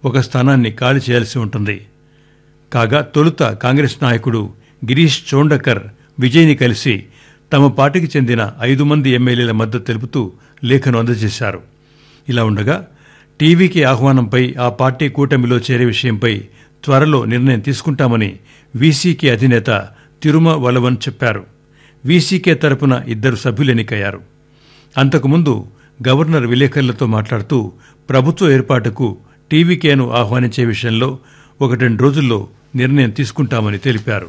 ఒక స్థానాన్ని ఖాళీ చేయాల్సి ఉంటుంది కాగా తొలుత కాంగ్రెస్ నాయకుడు గిరీష్ చోండకర్ విజయ్ని కలిసి తమ పార్టీకి చెందిన ఐదు మంది ఎమ్మెల్యేల మద్దతు తెలుపుతూ లేఖను అందజేశారు ఇలా ఉండగా టీవీకి ఆహ్వానంపై ఆ పార్టీ కూటమిలో చేరే విషయంపై త్వరలో నిర్ణయం తీసుకుంటామని వీసీకే అధినేత తిరుమ వలవన్ చెప్పారు వీసీకే తరపున ఇద్దరు సభ్యులు ఎన్నికయ్యారు అంతకుముందు గవర్నర్ విలేకరులతో మాట్లాడుతూ ప్రభుత్వ ఏర్పాటుకు టీవీకేను ఆహ్వానించే విషయంలో ఒకటి రెండు రోజుల్లో నిర్ణయం తీసుకుంటామని తెలిపారు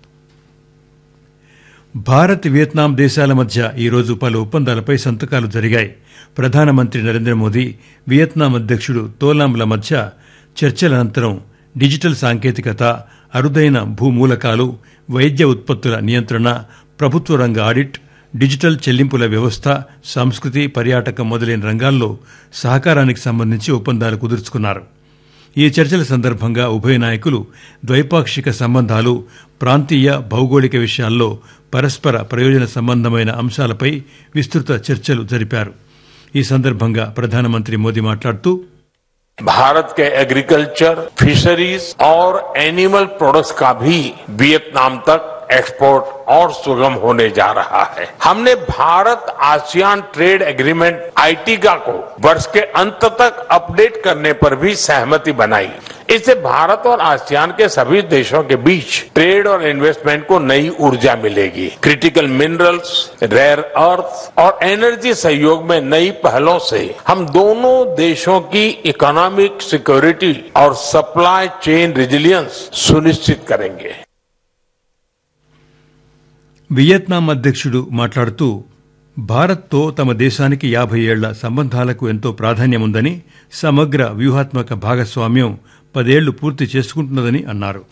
భారత్ వియత్నాం దేశాల మధ్య ఈరోజు పలు ఒప్పందాలపై సంతకాలు జరిగాయి ప్రధానమంత్రి నరేంద్ర మోదీ వియత్నాం అధ్యక్షుడు తోలాంల మధ్య చర్చల అనంతరం డిజిటల్ సాంకేతికత అరుదైన భూమూలకాలు వైద్య ఉత్పత్తుల నియంత్రణ ప్రభుత్వ రంగ ఆడిట్ డిజిటల్ చెల్లింపుల వ్యవస్థ సంస్కృతి పర్యాటకం మొదలైన రంగాల్లో సహకారానికి సంబంధించి ఒప్పందాలు కుదుర్చుకున్నారు ఈ చర్చల సందర్భంగా ఉభయ నాయకులు ద్వైపాక్షిక సంబంధాలు ప్రాంతీయ భౌగోళిక విషయాల్లో పరస్పర ప్రయోజన సంబంధమైన అంశాలపై విస్తృత చర్చలు జరిపారు ఈ సందర్భంగా ప్రధానమంత్రి మోదీ మాట్లాడుతూ भारत के एग्रीकल्चर फिशरीज और एनिमल प्रोडक्ट्स का भी वियतनाम तक एक्सपोर्ट और सुगम होने जा रहा है हमने Bharat ASEAN trade agreement AITIGA को वर्ष के अंत तक अपडेट करने पर भी सहमति बनाई इससे भारत और आसियान के सभी देशों के बीच ट्रेड और इन्वेस्टमेंट को नई ऊर्जा मिलेगी क्रिटिकल मिनरल्स रेयर अर्थ और एनर्जी सहयोग में नई पहलों से हम दोनों देशों की इकोनॉमिक सिक्योरिटी और सप्लाई चेन रिजिलियंस सुनिश्चित करेंगे వియత్నాం అధ్యక్షుడు మాట్లాడుతూ భారత్తో తమ దేశానికి యాభై ఏళ్ల సంబంధాలకు ఎంతో ప్రాధాన్యముందని సమగ్ర వ్యూహాత్మక భాగస్వామ్యం పదేళ్లు పూర్తి చేసుకుంటున్నదని అన్నారు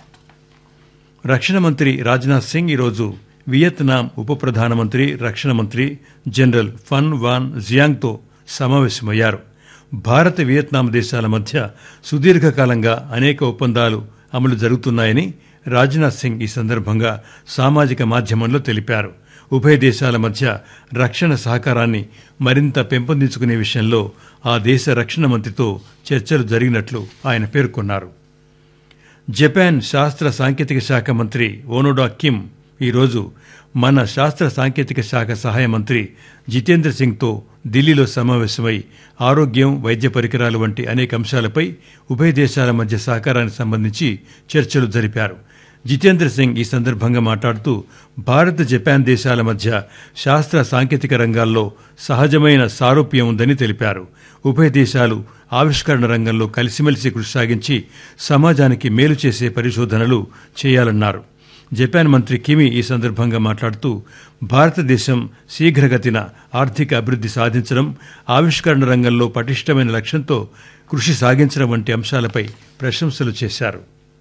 రక్షణ మంత్రి రాజ్నాథ్ సింగ్ ఈరోజు వియత్నాం ఉప ప్రధానమంత్రి రక్షణ మంత్రి జనరల్ ఫన్ వాన్ జియాంగ్తో సమావేశమయ్యారు భారత్ వియత్నాం దేశాల మధ్య సుదీర్ఘకాలంగా అనేక ఒప్పందాలు అమలు జరుగుతున్నాయని రాజ్నాథ్ సింగ్ ఈ సందర్భంగా సామాజిక మాధ్యమంలో తెలిపారు ఉభయ దేశాల మధ్య రక్షణ సహకారాన్ని మరింత పెంపొందించుకునే విషయంలో ఆ దేశ రక్షణ మంత్రితో చర్చలు జరిగినట్లు ఆయన పేర్కొన్నారు జపాన్ శాస్త్ర సాంకేతిక శాఖ మంత్రి ఓనోడా కిమ్ ఈరోజు మన శాస్త్ర సాంకేతిక శాఖ సహాయ మంత్రి జితేంద్ర సింగ్తో ఢిల్లీలో సమావేశమై ఆరోగ్యం వైద్య పరికరాలు వంటి అనేక అంశాలపై ఉభయ దేశాల మధ్య సహకారానికి సంబంధించి చర్చలు జరిపారు జితేంద్ర సింగ్ ఈ సందర్భంగా మాట్లాడుతూ భారత్ జపాన్ దేశాల మధ్య శాస్త్ర సాంకేతిక రంగాల్లో సహజమైన సారూప్యం ఉందని తెలిపారు ఉభయ దేశాలు ఆవిష్కరణ రంగంలో కలిసిమెలిసి కృషి సాగించి సమాజానికి మేలు చేసే పరిశోధనలు చేయాలన్నారు జపాన్ మంత్రి కిమి ఈ సందర్భంగా మాట్లాడుతూ భారతదేశం శీఘ్రగతిన ఆర్థిక అభివృద్ధి సాధించడం ఆవిష్కరణ రంగంలో పటిష్టమైన లక్ష్యంతో కృషి సాగించడం వంటి అంశాలపై ప్రశంసలు చేశారు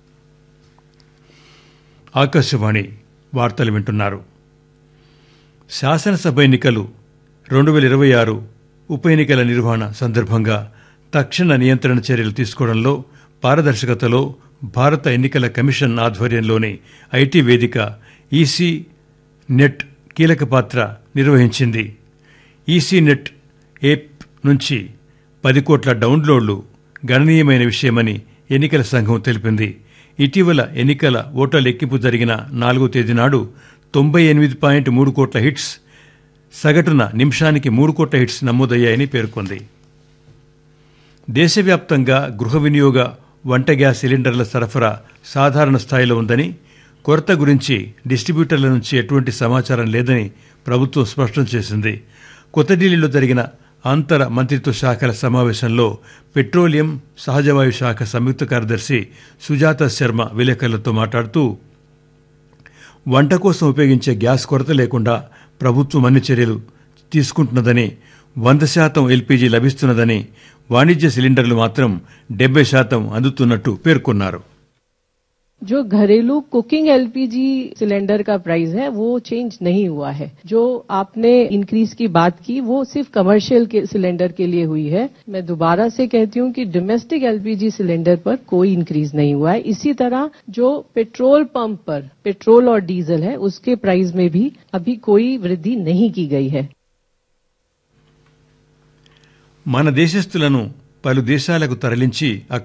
ఆకాశవాణి వార్తలు వింటున్నారు శాసనసభ ఎన్నికలు రెండు వేల ఇరవై ఆరు ఉప ఎన్నికల నిర్వహణ సందర్భంగా తక్షణ నియంత్రణ చర్యలు తీసుకోవడంలో పారదర్శకతలో భారత ఎన్నికల కమిషన్ ఆధ్వర్యంలోని ఐటీ వేదిక ఈసీ నెట్ కీలక పాత్ర నిర్వహించింది ఈసీ నెట్ ఏప్ నుంచి పది కోట్ల డౌన్లోడ్లు గణనీయమైన విషయమని ఎన్నికల సంఘం తెలిపింది ఇటీవల ఎన్నికల ఓట్ల లెక్కింపు జరిగిన నాలుగో తేదీ నాడు తొంభై ఎనిమిది పాయింట్ మూడు కోట్ల హిట్స్ సగటున నిమిషానికి మూడు కోట్ల హిట్స్ నమోదయ్యాయని పేర్కొంది దేశవ్యాప్తంగా గృహ వినియోగ వంట గ్యాస్ సిలిండర్ల సరఫరా సాధారణ స్థాయిలో ఉందని కొరత గురించి డిస్ట్రిబ్యూటర్ల నుంచి ఎటువంటి సమాచారం లేదని ప్రభుత్వం స్పష్టం చేసింది కొత్త ఢిల్లీలో జరిగిన అంతర మంత్రిత్వ శాఖల సమావేశంలో పెట్రోలియం సహజవాయు శాఖ సంయుక్త కార్యదర్శి సుజాత శర్మ విలేకరులతో మాట్లాడుతూ వంట కోసం ఉపయోగించే గ్యాస్ కొరత లేకుండా ప్రభుత్వం అన్ని చర్యలు తీసుకుంటున్నదని వంద శాతం ఎల్పీజీ లభిస్తున్నదని వాణిజ్య సిలిండర్లు మాత్రం డెబ్బై శాతం అందుతున్నట్టు పేర్కొన్నారు जो घरेलू कुकिंग एलपीजी सिलेंडर का प्राइस है वो चेंज नहीं हुआ है जो आपने इंक्रीज की बात की वो सिर्फ कमर्शियल के सिलेंडर के लिए हुई है मैं दोबारा से कहती हूँ कि डोमेस्टिक एलपीजी सिलेंडर पर कोई इंक्रीज नहीं हुआ है इसी तरह जो पेट्रोल पंप पर पेट्रोल और डीजल है उसके प्राइस में भी अभी कोई वृद्धि नहीं की गई है మన దేశస్థులను పలు దేశాలకు తరలించి